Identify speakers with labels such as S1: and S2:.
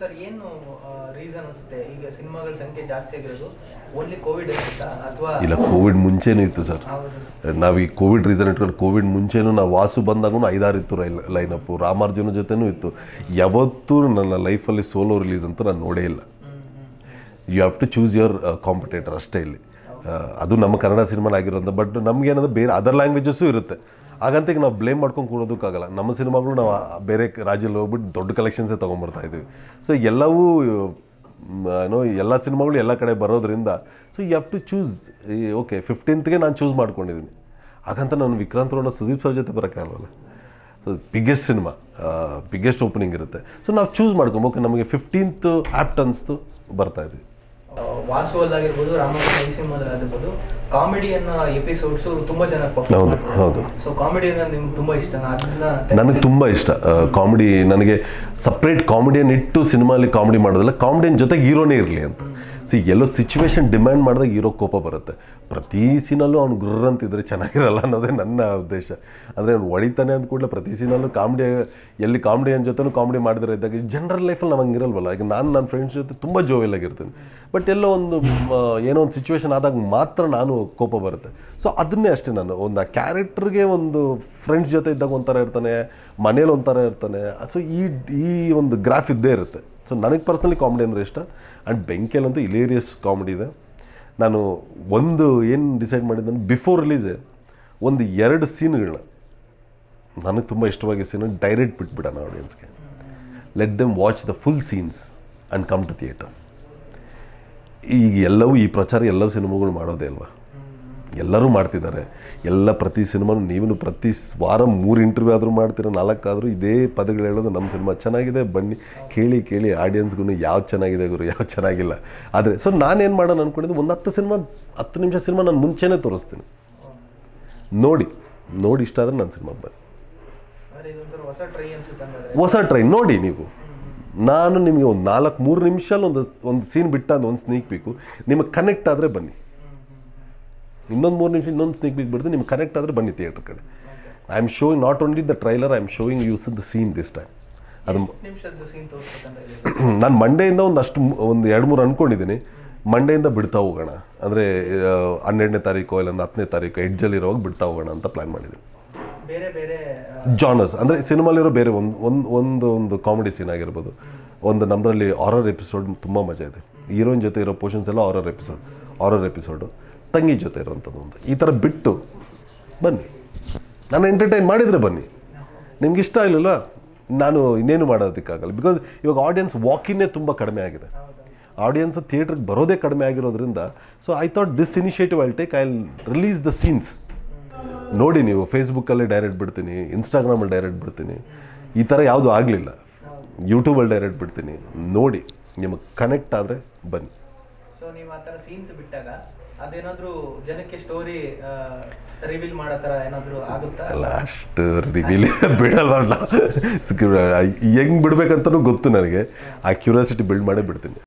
S1: sir ಏನು reason ಅನ್ಸುತ್ತೆ ಈಗ ಸಿನಿಮಾಗಳ ಸಂಖ್ಯೆ ಜಾಸ್ತಿ ಆಗಿರೋದು ಓನ್ಲಿ ಕೋವಿಡ್ ಅನ್ಸುತ್ತಾ ಅಥವಾ
S2: ಇಲ್ಲ ಕೋವಿಡ್ ಮುಂಚೆನೂ ಇತ್ತು ಸರ್
S1: ಹೌದು
S2: ನಾವು ಈ ಕೋವಿಡ್ ರೀಸನ್ ಇಟ್ಕೊಂಡು ಕೋವಿಡ್ ಮುಂಚೆನೂ ನಾವು ವಾಸು ಬಂದಾಗೂ ಐದಾರು ಇತ್ತು ರೈಲ್ ಲೈನಪ್ಪು ರಾಮಾರ್ಜುನ ಜೊತೆನೂ ಇತ್ತು ಯಾವತ್ತೂ ನನ್ನ ಲೈಫಲ್ಲಿ ಸೋಲೋ ರಿಲೀಸ್ ಅಂತ ನಾನು ನೋಡೇ ಇಲ್ಲ
S1: hmm hmm
S2: you have to choose your competitor ಅಷ್ಟೇ ಇಲ್ಲಿ ಆ, ಅದು ನಮ್ಮ ಕನ್ನಡ ಸಿನಿಮಾ ಆಗಿರೋದು ಬಟ್ ನಮ್ಗೇನಂದ್ರೆ ಬೇರೆ ಅದರ್ ಲ್ಯಾಂಗ್ವೇಜಸ್ಸು ಇರುತ್ತೆ ಹಾಗಂತ ಈಗ ನಾವು ಬ್ಲೇಮ್ ಮಾಡ್ಕೊಂಡು ಕೂಡೋದಕ್ಕಾಗಲ್ಲ ನಮ್ಮ ಸಿನಿಮಾಗಳು ನಾವು ಆ ಬೇರೆ ರಾಜ್ಯದಲ್ಲಿ ಹೋಗ್ಬಿಟ್ಟು ದೊಡ್ಡ ಕಲೆಕ್ಷನ್ಸೇ ತೊಗೊಂಬರ್ತಾ ಇದ್ದೀವಿ ಸೊ ಎಲ್ಲವೂ ಮ್, ಏನೋ ಎಲ್ಲ ಸಿನಿಮಾಗಳು ಎಲ್ಲ ಕಡೆ ಬರೋದ್ರಿಂದ so you have to choose okay ಫಿಫ್ಟೀನ್ತ್ಗೆ ನಾನು ಚೂಸ್ ಮಾಡ್ಕೊಂಡಿದ್ದೀನಿ ಹಾಗಂತ ನಾನು ವಿಕ್ರಾಂತ್ ರೋಣ ಸುದೀಪ್ ಸರ್ ಜೊತೆ ಬರೋಕ್ಕಾಗಲ್ಲ so biggest cinema biggest opening ಇರುತ್ತೆ ಸೊ ನಾವು ಚೂಸ್ ಮಾಡ್ಕೊಂಡು ಓಕೆ ನಮಗೆ ಫಿಫ್ಟೀನ್ತ್ ಆ್ಯಪ್ಟ್ ಅನಿಸ್ತು ಬರ್ತಾ ಇದ್ವಿ
S1: ಆ, ವಾಸುವಲ್ ಆಗಿರ್ಬೋದು ರಾಮಕೃಷ್ಣ ಈ ಸಿನಿಮಾದಲ್ಲಿ ಆಗಿರ್ಬೋದು ಕಾಮಿಡಿಯನ್ನ ಎಪಿಸೋಡ್ಸ್ ತುಂಬಾ ಚೆನ್ನಾಗಿ
S2: ಹೌದು
S1: ಪರ್ಫಾರ್ಮ್
S2: ಹೌದು
S1: ಸೊ ಕಾಮಿಡಿ ನಿಮ್ಗೆ ತುಂಬಾ ಇಷ್ಟ ಅದನ್ನ
S2: ನನಗೆ ತುಂಬ ಇಷ್ಟ ಕಾಮಿಡಿ ನನಗೆ ಸಪ್ರೇಟ್ ಕಾಮಿಡಿಯನ್ ಇಟ್ಟು ಸಿನಿಮಾಲಿ ಕಾಮಿಡಿ ಮಾಡೋದಿಲ್ಲ ಕಾಮಿಡಿಯನ್ ಜೊತೆಗೆ ಹೀರೋನೇ ಇರಲಿ ಅಂತ ಸಿ ಎಲ್ಲೋ ಸಿಚುವೇಶನ್ ಡಿಮ್ಯಾಂಡ್ ಮಾಡಿದಾಗ ಹೀರೋ ಕೋಪ ಬರುತ್ತೆ ಪ್ರತಿ ಸೀನಲ್ಲೂ ಅವ್ನು ಗುರ್ರ ಅಂತಿದ್ರೆ ಚೆನ್ನಾಗಿರಲ್ಲ ಅನ್ನೋದೇ ನನ್ನ ಉದ್ದೇಶ ಅಂದರೆ ಅವ್ನು ಹೊಡಿತಾನೆ ಅಂದ ಕೂಡಲೇ ಪ್ರತಿ ಸೀನಲ್ಲೂ ಕಾಮಿಡಿ ಎಲ್ಲಿ ಕಾಮಿಡಿಯನ್ ಜೊತೆನೂ ಕಾಮಿಡಿ ಮಾಡಿದ್ರೆ ಇದ್ದಾಗ ಜನರಲ್ ಲೈಫಲ್ಲಿ ನಾವು ಹಂಗಿರಲ್ವಲ್ಲ ಈಗ ನಾನು ನನ್ನ ಫ್ರೆಂಡ್ಸ್ ಜೊತೆ ತುಂಬ ಜೋವೆಲಾಗಿರ್ತೀನಿ ಬಟ್ ಎಲ್ಲೋ ಒಂದು ಮ, ಏನೋ ಒಂದು ಸಿಚುವೇಶನ್ ಆದಾಗ ಮಾತ್ರ ನಾನು ಕೋಪ ಬರುತ್ತೆ ಸೊ ಅದನ್ನೇ ಅಷ್ಟೇ ನಾನು ಒಂದು ಆ ಕ್ಯಾರೆಕ್ಟರ್ಗೆ ಒಂದು ಫ್ರೆಂಡ್ಸ್ ಜೊತೆ ಇದ್ದಾಗ ಒಂಥರ ಇರ್ತಾನೆ ಮನೇಲಿ ಒಂಥರ ಇರ್ತಾನೆ ಸೊ ಈ ಈ ಒಂದು ಗ್ರಾಫ್ ಇದ್ದೇ ಇರುತ್ತೆ ಸೊ ನನಗೆ ಪರ್ಸ್ನಲಿ ಕಾಮಿಡಿ ಅಂದರೆ ಇಷ್ಟ ಆ್ಯಂಡ್ ಬೆಂಕಿಯಲ್ಲಂತೂ ಇಲೇರಿಯಸ್ ಕಾಮಿಡಿ ಇದೆ ನಾನು ಒಂದು ಏನು ಡಿಸೈಡ್ ಮಾಡಿದ್ದೆ ಬಿಫೋರ್ ರಿಲೀಸೇ ಒಂದು ಎರಡು ಸೀನ್ಗಳನ್ನ ನನಗೆ ತುಂಬ ಇಷ್ಟವಾಗಿ ಸೀನ್ ಡೈರೆಕ್ಟ್ ಬಿಟ್ಬಿಡೋಣ ಆಡಿಯನ್ಸ್ಗೆ let them watch the full scenes and come to theatre ಈಗ ಎಲ್ಲವೂ ಈ ಪ್ರಚಾರ ಎಲ್ಲವೂ ಸಿನಿಮಾಗಳು ಮಾಡೋದೇ ಅಲ್ವಾ ಎಲ್ಲರೂ ಮಾಡ್ತಿದ್ದಾರೆ ಎಲ್ಲ ಪ್ರತಿ ಸಿನಿಮಾನು ನೀವು ಪ್ರತಿ ಸ್- ವಾರ ಮೂರು ಇಂಟರ್ವ್ಯೂ ಆದರೂ ಮಾಡ್ತೀರ ನಾಲ್ಕಾದರೂ ಇದೇ ಪದಗಳು ಹೇಳೋದು ನಮ್ಮ ಸಿನಿಮಾ ಚೆನ್ನಾಗಿದೆ ಬನ್ನಿ ಕೇಳಿ ಕೇಳಿ ಆಡಿಯನ್ಸ್ಗೂ ಯಾವ್ದು ಚೆನ್ನಾಗಿದೆ ಗುರು ಯಾವ್ದು ಚೆನ್ನಾಗಿಲ್ಲ ಆದರೆ ಸೊ ನಾನೇನು ಮಾಡೋಣ ಅಂದ್ಕೊಂಡಿದ್ದು ಒಂದು ಹತ್ತು ಸಿನಿಮಾ ಹತ್ತು ನಿಮಿಷ ಸಿನಿಮಾ ನಾನು ಮುಂಚೆನೇ ತೋರಿಸ್ತೀನಿ ನೋಡಿ ನೋಡಿ ಇಷ್ಟ ಆದರೆ ನನ್ನ ಸಿನಿಮಾ ಬನ್ನಿ
S1: ಅಂದ್ರೆ ಇದೊಂಥರ ಹೊಸ ಟ್ರೈ ಅನ್ಸುತ್ತೆ ಹಂಗಾದ್ರೆ
S2: ಹೊಸ ಟ್ರೈ ನೋಡಿ ನೀವು ನಾನು ನಿಮಗೆ ಒಂದು ನಾಲ್ಕು ಮೂರು ನಿಮಿಷಲ್ಲಿ ಒಂದು ಒಂದು ಸೀನ್ ಬಿಟ್ಟ ಒಂದು ಸ್ನೇಕ್ ಬೇಕು ನಿಮಗೆ ಕನೆಕ್ಟ್ ಆದರೆ ಬನ್ನಿ ಇನ್ನೊಂದು ಮೂರು ನಿಮಿಷ ಇನ್ನೊಂದು ಸ್ನೇಕ್ ಬೇಕು ಬಿಡ್ದು ನಿಮ್ಗೆ ಕನೆಕ್ಟ್ ಆದರೆ ಬನ್ನಿ ಥಿಯೇಟರ್ ಕಡೆ I am showing not only the trailer I am showing use the scene this time ಅದು
S1: ನಿಮಿಷದ್ದು ಸೀನ್ ತೋರಿಸ್ಬೇಕಂತ ಇದೆ
S2: ನಾನು ಮಂಡೆಯಿಂದ ಒಂದು ಅಷ್ಟು ಮು- ಒಂದು ಎರಡು ಮೂರು ಅಂದ್ಕೊಂಡಿದ್ದೀನಿ ಮಂಡೆಯಿಂದ ಬಿಡ್ತಾ ಹೋಗೋಣ ಅಂದರೆ ಹನ್ನೆರಡನೇ ತಾರೀಕು ಇಲ್ಲ ಒಂದು ಹತ್ತನೇ ತಾರೀಕು ಎಡ್ಜಲ್ಲಿರುವಾಗ ಬಿಡ್ತಾ ಹೋಗೋಣ ಅಂತ ಪ್ಲ್ಯಾನ್ ಮಾಡಿದ್ದೀನಿ
S1: ಬೇರೆ ಬೇರೆ ಆ,
S2: ಜಾನರ್ಸ್ ಅಂದರೆ ಸಿನಿಮಾಲಿರೋ ಬೇರೆ ಒಂದು ಒಂದು ಒಂದು ಒಂದು ಕಾಮಿಡಿ ಸೀನ್ ಆಗಿರ್ಬೋದು ಒಂದು ನಮ್ಮದ್ರಲ್ಲಿ ಆರರ್ ಎಪಿಸೋಡ್ ತುಂಬ ಮಜಾ ಇದೆ ಹೀರೋಯಿನ್ ಜೊತೆ ಇರೋ ಪೋರ್ಷನ್ಸ್ ಎಲ್ಲ ಆರರ್ ಎಪಿಸೋಡ್ ಆರರ್ ಎಪಿಸೋಡು ತಂಗಿ ಜೊತೆ ಇರೋಂಥದ್ದು ಒಂದು ಈ ಥರ ಬಿಟ್ಟು ಬನ್ನಿ ನಾನು ಎಂಟರ್ಟೈನ್ ಮಾಡಿದರೆ ಬನ್ನಿ ನಿಮ್ಗೆ ಇಷ್ಟ ಇಲ್ಲಲ್ಲ ನಾನು ಇನ್ನೇನು ಮಾಡೋದಕ್ಕಾಗಲ್ಲ ಬಿಕಾಸ್ ಇವಾಗ ಆಡಿಯನ್ಸ್ ವಾಕಿನ್ನೇ ತುಂಬ ಕಡಿಮೆ ಆಗಿದೆ ಆಡಿಯನ್ಸ್ ಥಿಯೇಟ್ರಿಗೆ ಬರೋದೇ ಕಡಿಮೆ ಆಗಿರೋದ್ರಿಂದ so I thought this initiative I'll take I release the scenes ನೋಡಿ ನೀವು ಫೇಸ್ಬುಕ್ಕಲ್ಲೇ ಡೈರೆಕ್ಟ್ ಬಿಡ್ತೀನಿ ಇನ್ಸ್ಟಾಗ್ರಾಮಲ್ಲಿ ಡೈರೆಕ್ಟ್ ಬಿಡ್ತೀನಿ ಈ ಥರ ಯಾವುದು ಆಗಲಿಲ್ಲ ಯೂಟ್ಯೂಬಲ್ಲಿ ಡೈರೆಕ್ಟ್ ಬಿಡ್ತೀನಿ ನೋಡಿ ನಿಮಗೆ ಕನೆಕ್ಟ್ ಆದರೆ ಬನ್ನಿ
S1: ಸೊ ನೀವು ಆ ಥರ ಸೀನ್ಸ್ ಬಿಟ್ಟಾಗ ಅದೇನಾದ್ರೂ ಜನಕ್ಕೆ ಸ್ಟೋರಿ ರಿವೀಲ್ ಮಾಡೋ ಥರ ಏನಾದ್ರೂ ಆಗುತ್ತಾ
S2: ಅಲ್ಲ ಅಷ್ಟು ರಿವೀಲ್ ಬಿಡಲ್ಲ ಹೆಂಗೆ ಬಿಡ್ಬೇಕಂತನೂ ಗೊತ್ತು ನನಗೆ ಆ ಕ್ಯೂರಿಯಾಸಿಟಿ ಬಿಲ್ಡ್ ಮಾಡೇ ಬಿಡ್ತೀನಿ